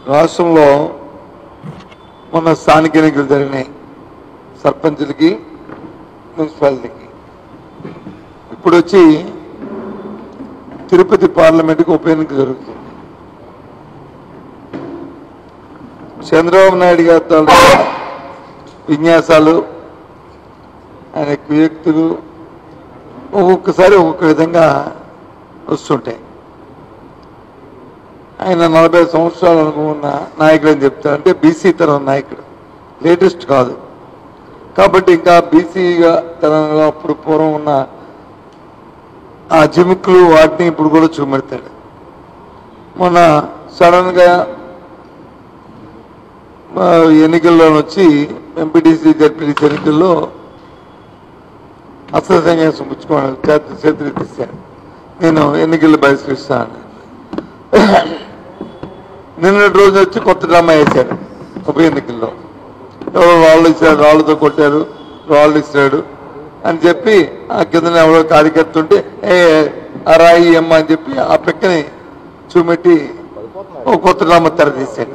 రాష్ట్రంలో మొన్న స్థానిక ఎన్నికలు జరిగినాయి సర్పంచులకి మున్సిపాలిటీకి ఇప్పుడు వచ్చి తిరుపతి పార్లమెంట్కి ఉప ఎన్నిక జరుగుతుంది చంద్రబాబు నాయుడు గారి తాలూకా విన్యాసాలు ఆయన కుయుక్తులు ఒక్కొక్కసారి ఒక్కొక్క విధంగా వస్తుంటాయి ఆయన నలభై సంవత్సరాలు అనుకున్న నాయకుడు అని చెప్తారు అంటే బీసీ తరం నాయకుడు లేటెస్ట్ కాదు కాబట్టి ఇంకా బీసీగా తరంలో అప్పుడు పూర్వం ఉన్న ఆ జిమిక్లు వాటిని ఇప్పుడు కూడా చూపెడతాడు మొన్న సడన్ గా ఆ, ఎన్నికల్లో వచ్చి ఎంపీటీసీ జడ్పీటీసీ ఎన్నికల్లో అసలు సన్యాసం పుచ్చుకోవడం చేత చేతులు ఎత్తిస్తాను నేను ఎన్నికల్లో బహిష్కరిస్తాను నిన్నటి రోజు వచ్చి కొత్త డ్రామా వేశారు ఉప ఎన్నికల్లో ఎవరో రాళ్ళు ఇచ్చారు రాళ్ళతో కొట్టారు రాళ్ళు ఇస్తాడు అని చెప్పి ఆ కింద ఎవరో కార్యకర్త ఉంటే ఏ ఆ రాయి అమ్మ అని చెప్పి ఆ పెక్కని చూపెట్టి ఓ కొత్త డ్రామా తెర తీశాడు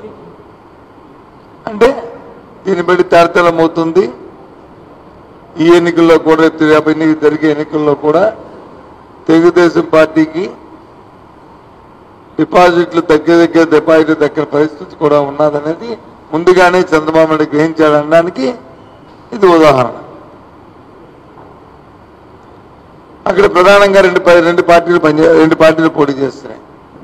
అంటే దీన్ని బట్టి తెరతెలం అవుతుంది ఈ ఎన్నికల్లో కూడా రేపు ఎన్నిక జరిగే ఎన్నికల్లో కూడా తెలుగుదేశం పార్టీకి డిపాజిట్లు దగ్గర దగ్గర డిపాజిట్లు దగ్గర పరిస్థితి కూడా ఉన్నదనేది ముందుగానే చంద్రబాబు నాయుడు గ్రహించాడనడానికి ఇది ఉదాహరణ అక్కడ ప్రధానంగా రెండు పా- రెండు పార్టీలు పనిచే రెండు పార్టీలు పోటీ చేస్తున్నాయి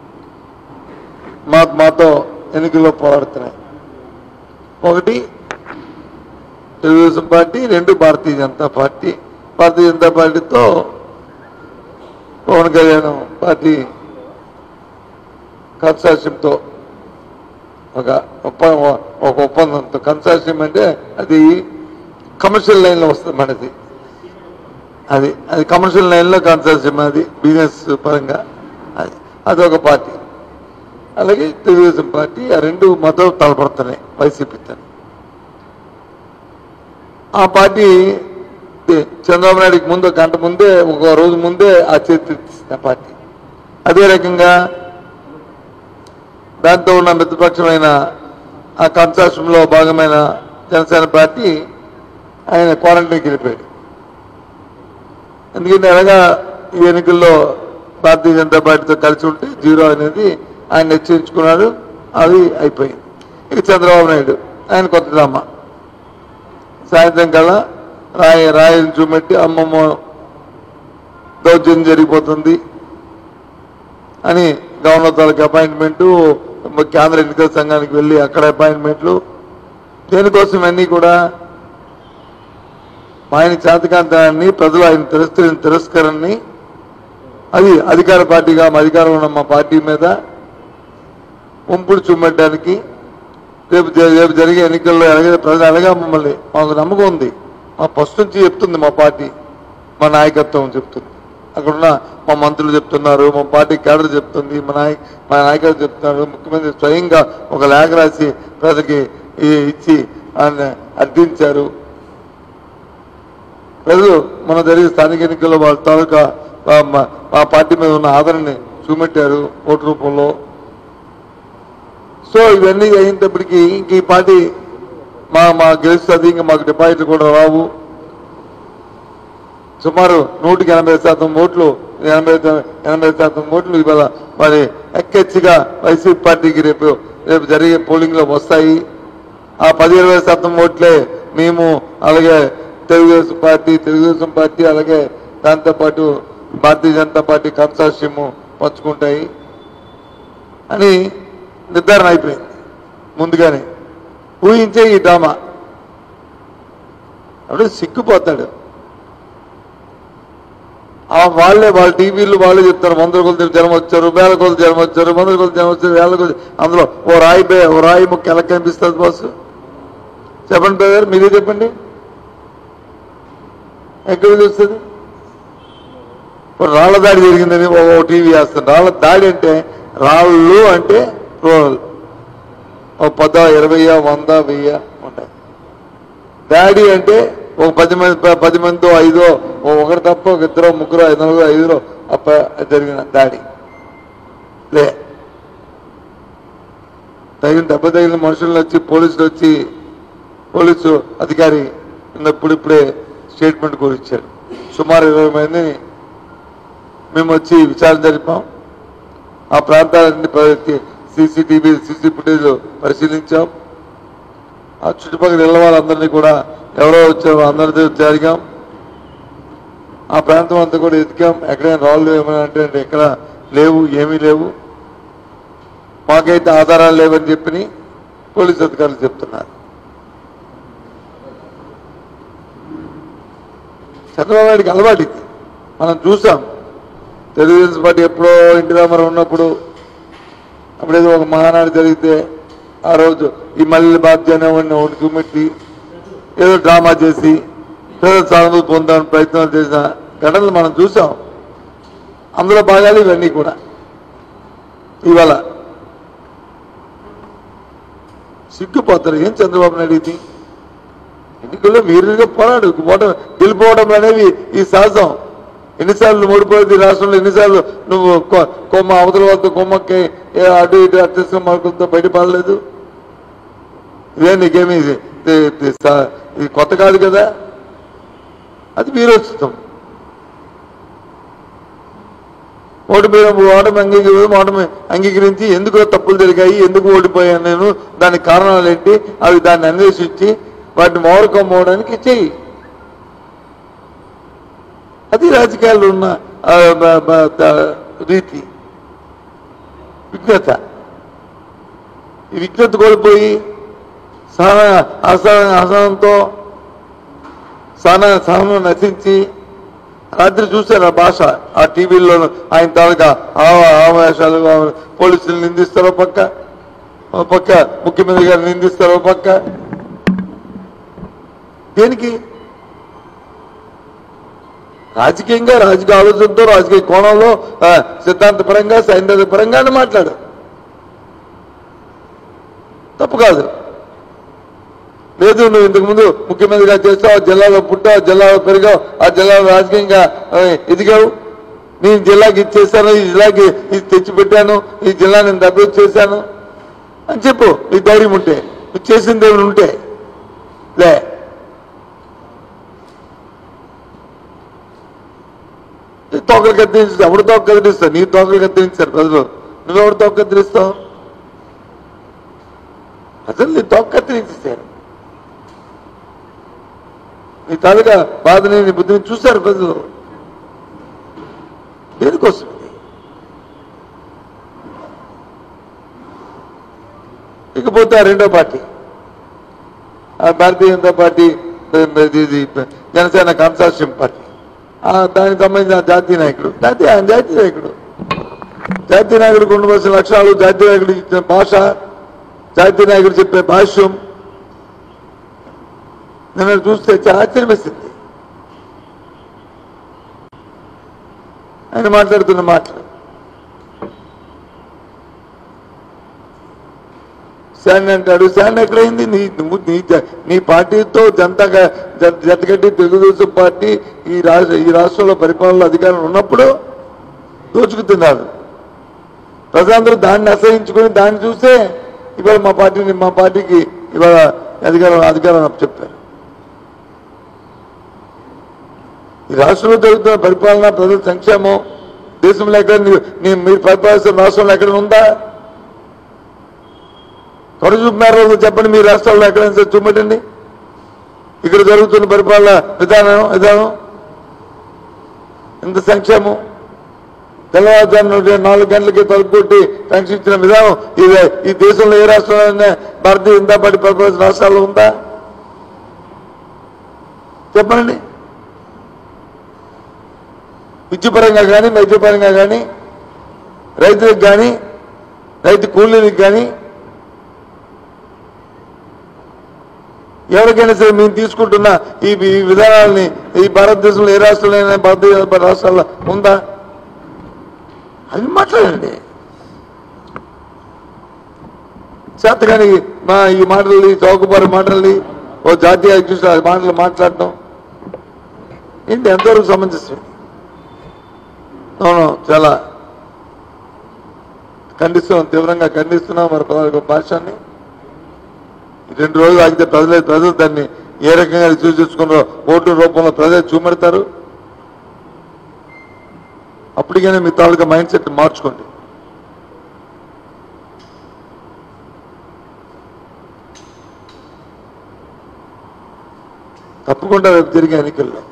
మా మాతో ఎన్నికల్లో పోరాడుతున్నాయి ఒకటి తెలుగుదేశం పార్టీ రెండు భారతీయ జనతా పార్టీ భారతీయ జనతా పార్టీతో పవన్ కళ్యాణ్ పార్టీ కన్సార్షియంతో ఒక ఒప్ప ఒక ఒప్పందంతో కన్సార్షియం అంటే అది కమర్షియల్ లైన్లో వస్తుంది మనది అది అది కమర్షియల్ లైన్లో కన్సార్షియం అది బిజినెస్ పరంగా అది అదొక పార్టీ అలాగే తెలుగుదేశం పార్టీ ఆ రెండు మతం తలపడుతున్నాయి వైసీపీతో ఆ పార్టీ ది- చంద్రబాబు నాయుడికి ముందు ఒక గంట ముందే ఒక రోజు ముందే ఆ చేతి ఆ పార్టీ అదే రకంగా దాంతో ఉన్న మిత్రపక్షమైన ఆ కన్సార్షంలో భాగమైన జనసేన పార్టీ ఆయన క్వారంటైన్కి వెళ్ళిపోయాడు ఎందుకంటే ఎలాగా ఈ ఎన్నికల్లో భారతీయ జనతా పార్టీతో కలిసి ఉంటే జీరో అనేది ఆయన నిశ్చయించుకున్నాడు అది అయిపోయింది ఇక చంద్రబాబు నాయుడు ఆయన కొత్త డ్రామా సాయంత్రం కల్లా రాయి రాయిని చూపెట్టి అమ్మమ్మ దౌర్జన్యం జరిగిపోతుంది అని గవర్నర్ తాలూకు అపాయింట్మెంటు కేంద్ర ఎన్నికల సంఘానికి వెళ్ళి అక్కడ అపాయింట్మెంట్లు దేనికోసం అన్నీ కూడా ఆయన చేతకాంతాన్ని ప్రజలు ఆయన తిరస్కరి తిరస్కరణని అది అధికార పార్టీగా మా అధికారం ఉన్న మా పార్టీ మీద ఉంపుడు చూపెట్టడానికి రేపు జ- రేపు జరిగే ఎన్నికల్లో అలాగే ప్రజలు అలాగే మమ్మల్ని మాకు నమ్మకం ఉంది మా ఫస్ట్ నుంచి చెప్తుంది మా పార్టీ మా నాయకత్వం చెప్తుంది అక్కడున్న మా మంత్రులు చెప్తున్నారు మా పార్టీ కేడర్ చెప్తుంది మా నాయ మా నాయకులు చెప్తున్నారు ముఖ్యమంత్రి స్వయంగా ఒక లేఖ రాసి ప్రజలకి ఈ- ఇచ్చి ఆయన అర్థించారు ప్రజలు మన జరిగే స్థానిక ఎన్నికల్లో వాళ్ళ తాలూకా మా- మా- మా పార్టీ మీద ఉన్న ఆదరణని చూపెట్టారు ఓటు రూపంలో సో ఇవన్నీ అయినప్పటికీ ఇంక ఈ పార్టీ మా మా గెలుస్తుంది ఇంకా మాకు డిపాజిట్లు కూడా రావు సుమారు నూటికి ఎనభై శాతం ఓట్లు ఎనభై ఎనభై శాతం ఓట్లు ఇవాళ మరి ఎక్కెచ్చిగా వైసీపీ పార్టీకి రేపు రేపు జరిగే పోలింగ్ లో వస్తాయి ఆ పది ఇరవై శాతం ఓట్లే మేము అలాగే తెలుగుదేశం పార్టీ తెలుగుదేశం పార్టీ అలాగే దాంతోపాటు భారతీయ జనతా పార్టీ కన్సార్షియము పంచుకుంటాయి అని నిర్ధారణ అయిపోయింది ముందుగానే ఊహించే ఈ డ్రామా అప్పుడు సిగ్గుపోతాడు ఆ వాళ్ళే వాళ్ళ టీవీలు వాళ్ళే చెప్తారు వందల కొలది జనం వచ్చారు వేల కొలది జనం వచ్చారు వందల కొలది జనం వచ్చారు వేల కొలది అందులో ఓ రాయి బే ఓ రాయి ముక్క ఎలా కనిపిస్తుంది బాస్ చెప్పండి బ్రదర్ మీరే చెప్పండి ఎక్కడ చూస్తుంది ఇప్పుడు రాళ్ల దాడి జరిగిందని ఓ ఓ టీవీ వేస్తాను రాళ్ల దాడి అంటే రాళ్ళు అంటే రూరల్ ఓ పద ఇరవై వంద వెయ్యి ఉంటాయి దాడి అంటే ఒక పది మంది ప- పది మందితో ఐదో ఓ ఒకటి తప్ప ఒక ఇద్దరు ముగ్గురు ఐదు నలుగురు ఐదులో అప్ప జరిగిన దాడి లే తగిన దెబ్బ తగిన మనుషులు వచ్చి పోలీసులు వచ్చి పోలీసు అధికారి ఇప్పుడిప్పుడే స్టేట్మెంట్ కూడా ఇచ్చాడు సుమారు ఇరవై మందిని మేము వచ్చి విచారణ జరిపాం ఆ ప్రాంతాలన్నీ సీసీటీవీ సీసీ ఫుటేజ్ పరిశీలించాం ఆ చుట్టుపక్కల ఇళ్ళ వాళ్ళందరినీ కూడా ఎవరో వచ్చారో అందరితో జరిగాం ఆ ప్రాంతం అంతా కూడా ఎతికాం ఎక్కడైనా రాళ్ళు ఏమైనా అంటే ఎక్కడ లేవు ఏమీ లేవు మాకైతే ఆధారాలు లేవని చెప్పి పోలీస్ అధికారులు చెప్తున్నారు చంద్రబాబు నాయుడికి అలవాటు ఇది మనం చూసాం తెలుగుదేశం పార్టీ ఎప్పుడో ఇంటి రామారావు ఉన్నప్పుడు అప్పుడేదో ఒక మహానాడు జరిగితే ఆ రోజు ఈ మల్లెల బాధ్యత ఒకటి చూపెట్టి ఏదో డ్రామా చేసి ఏదో సానుభూతి పొందాలని ప్రయత్నాలు చేసిన ఘటనలు మనం చూసాం అందులో భాగాలు ఇవన్నీ కూడా ఇవాళ సిగ్గుపోతారు ఏం చంద్రబాబు నాయుడు ఇది ఎన్నికల్లో వీరుగా పోరాడు ఓటమి గెలిపోవడం అనేవి ఈ సహజం ఎన్నిసార్లు ఓడిపోయేది ఈ రాష్ట్రంలో ఎన్నిసార్లు నువ్వు కొ- కొమ్మ అవతల వాళ్ళతో కొమ్మకి ఏ అటు ఇటు అత్యవసర మార్కులతో బయటపడలేదు ఇదే నీకేమి ఇది ఇది- ఇది స- ఇది కొత్త కాదు కదా అది వీరోచితం ఓటమి ఓటమి అంగీకరించి ఓటమి అంగీకరించి ఎందుకు తప్పులు జరిగాయి ఎందుకు ఓడిపోయాను నేను దానికి కారణాలు ఏంటి అవి దాన్ని అన్వేషించి వాటిని మౌరకం పోవడానికి చెయ్యి అది రాజకీయాల్లో ఉన్న ఆ, బ- బ- ద- రీతి విఘ్నత ఈ విఘ్నత కోల్పోయి సహన అసహ అసహనంతో సహన సహనం నశించి రాత్రి చూశారు ఆ భాష ఆ టీవీలో ఆయన తాలూకా ఆ- ఆవేశాలు ఆ పోలీసులు నిందిస్తారు ఓ పక్క ఓ పక్క ముఖ్యమంత్రి గారు నిందిస్తారు ఓ పక్క దేనికి రాజకీయంగా రాజకీయ ఆలోచనతో రాజకీయ కోణంలో ఆ, సిద్ధాంతపరంగా సైంధవ పరంగానే మాట్లాడు తప్పు కాదు లేదు నువ్వు ఇంతకు ముందు ముఖ్యమంత్రిగా చేస్తావు ఆ జిల్లాలో పుట్టావు ఆ జిల్లాలో పెరిగావు ఆ జిల్లాలో రాజకీయంగా ఆ, ఎదిగావు నేను జిల్లాకి ఇది చేశాను ఈ జిల్లాకి ఇది తెచ్చిపెట్టాను ఈ జిల్లా నేను అభివృద్ధి చేశాను అని చెప్పు నీ ధైర్యం ఉంటే నువ్వు చేసింది ఏమైనా ఉంటే లే నీ తోకలు కత్తిరించారు ఎవడు తోక కత్తిరిస్తావు నీ తోకలు కత్తిరించారు ప్రజలు నువ్వెవడు తోక కత్తిరిస్తావు అసలు నీ తోక కత్తిరించేశారు నీ తాలూకా బాధని నీ బుద్ధిని చూశారు ప్రజలు దేనికోసం ఇది? ఇకపోతే ఆ రెండో పార్టీ ఆ భారతీయ జనతా పార్టీ ఇది- ఇది జనసేన కన్సార్షియం పార్టీ ఆ దానికి సంబంధించిన జాతీయ నాయకుడు జాతీయ ఆయన జాతీయ నాయకుడు జాతీయ నాయకుడికి ఉండవలసిన లక్షణాలు జాతీయ నాయకుడు ఇచ్చిన భాష జాతీయ నాయకుడు చెప్పే భాష్యం నన్ను చూస్తే చాలా ఆశ్చర్యం వేసింది ఆయన మాట్లాడుతున్న మాటలు శాన్ అంటాడు శాన్ ఎక్కడైంది నీ నువ్వు నీ జ- నీ పార్టీతో జనతా జతగట్టి తెలుగుదేశం పార్టీ ఈ రాష్ట్ర ఈ రాష్ట్రంలో పరిపాలన అధికారం ఉన్నప్పుడు దోచుకుతున్నారు ప్రజలందరూ దాన్ని అసహించుకుని దాన్ని చూస్తే ఇవాళ మా పార్టీని మా పార్టీకి ఇవాళ అధికారం అధికారం చెప్పారు ఈ రాష్ట్రంలో జరుగుతున్న పరిపాలన ప్రజల సంక్షేమం దేశంలో ఎక్కడ నీ- నీ మీరు పరిపాలిస్తున్న రాష్ట్రంలో ఎక్కడ ఉందా త్వర చూపినారో చెప్పండి మీ రాష్ట్రాల్లో ఎక్కడైనా సరే చూపెట్టండి ఇక్కడ జరుగుతున్న పరిపాలన విధానం విధానం ఇంత సంక్షేమం తెల్లవారుజామున ఉదయం నాలుగు గంటలకి తలుపు కొట్టి పెన్షన్ ఇచ్చిన విధానం ఇది ఈ దేశంలో ఏ రాష్ట్రంలో భారతీయ జనతా పార్టీ పరిపాలించిన రాష్ట్రాల్లో ఉందా చెప్పండి విద్యుపరంగా కానీ వైద్యపరంగా కానీ రైతులకు కానీ రైతు కూలీలకు కానీ ఎవరికైనా సరే మేము తీసుకుంటున్న ఈ ఈ విధానాలని ఈ భారతదేశంలో ఏ రాష్ట్రంలో భారతీయ జనతా పార్టీ రాష్ట్రాల్లో ఉందా అది మాట్లాడండి చేతగాని మా ఈ మాటల్ని చౌకబారి మాటల్ని ఓ జాతీయ అధ్యక్షుడు ఆ మాటలు మాట్లాడటం ఏంటి ఎంతవరకు సమంజసం అవును చాలా ఖండిస్తున్నాం తీవ్రంగా ఖండిస్తున్నాం మన పదహారు భాషని రెండు రోజులు ఆగితే ప్రజలే ప్రజలు దాన్ని ఏ రకంగా రిసీవ్ చేసుకున్నారో ఓటు రూపంలో ప్రజలు చూపెడతారు అప్పటికైనా మీ తాలూకా మైండ్ సెట్ మార్చుకోండి తప్పకుండా రేపు జరిగే ఎన్నికల్లో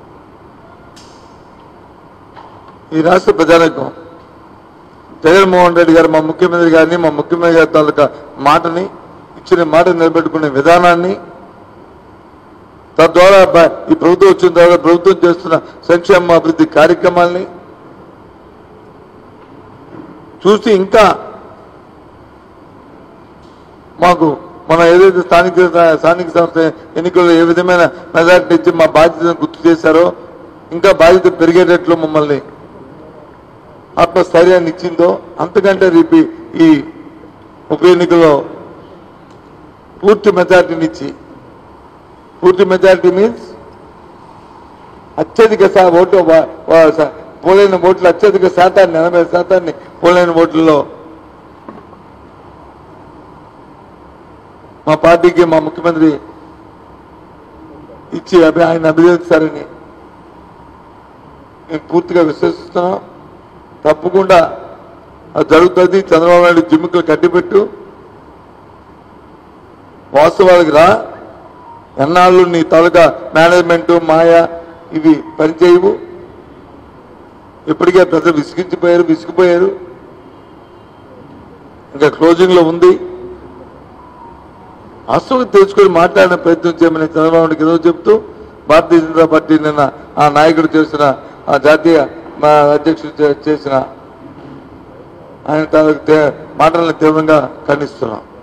ఈ రాష్ట్ర ప్రజానికం జగన్మోహన్ రెడ్డి గారు మా ముఖ్యమంత్రి గారిని మా ముఖ్యమంత్రి గారి తాలూకా మాటని ఇచ్చిన మాట నిలబెట్టుకునే విధానాన్ని తద్వారా బ- ఈ ప్రభుత్వం వచ్చిన తర్వాత ప్రభుత్వం చేస్తున్న సంక్షేమ అభివృద్ధి కార్యక్రమాల్ని చూసి ఇంకా మాకు మనం ఏదైతే స్థానిక స్థానిక సంస్థ ఎన్నికల్లో ఏ విధమైన మెజార్టీ ఇచ్చి మా బాధ్యతను గుర్తు చేశారో ఇంకా బాధ్యత పెరిగేటట్లు మమ్మల్ని ఆత్మస్థైర్యాన్ని ఇచ్చిందో అంతకంటే రేపు ఈ ఉప ఎన్నికలో పూర్తి మెజార్టీని ఇచ్చి పూర్తి మెజారిటీ మీన్స్ అత్యధిక శా- ఓటు వా- వా- శా- పోలైన ఓట్లు అత్యధిక శాతాన్ని ఎనభై శాతాన్ని పోలైన ఓట్లలో మా పార్టీకి మా ముఖ్యమంత్రి ఇచ్చి అభి ఆయన అభినందిస్తారని మేము పూర్తిగా విశ్వసిస్తున్నాం తప్పకుండా అది జరుగుతుంది చంద్రబాబు నాయుడు జిమ్ముకులు కట్టిపెట్టు వాస్తవాలకు రా ఎన్నాళ్ళు నీ తాలూకా మేనేజ్మెంట్ మాయ ఇవి పనిచేయవు ఇప్పటికే ప్రజలు విసిగించిపోయారు విసిగిపోయారు ఇంకా క్లోజింగ్ లో ఉంది అసలు తెచ్చుకొని మాట్లాడిన ప్రయత్నం చేయమని చంద్రబాబు నాయుడుకి ఏదో చెప్తూ భారతీయ జనతా పార్టీ నిన్న ఆ నాయకుడు చేసిన ఆ జాతీయ మా అధ్యక్షుడు చే- చేసిన ఆయన తాలూకు తే- మాటలను తీవ్రంగా ఖండిస్తున్నాం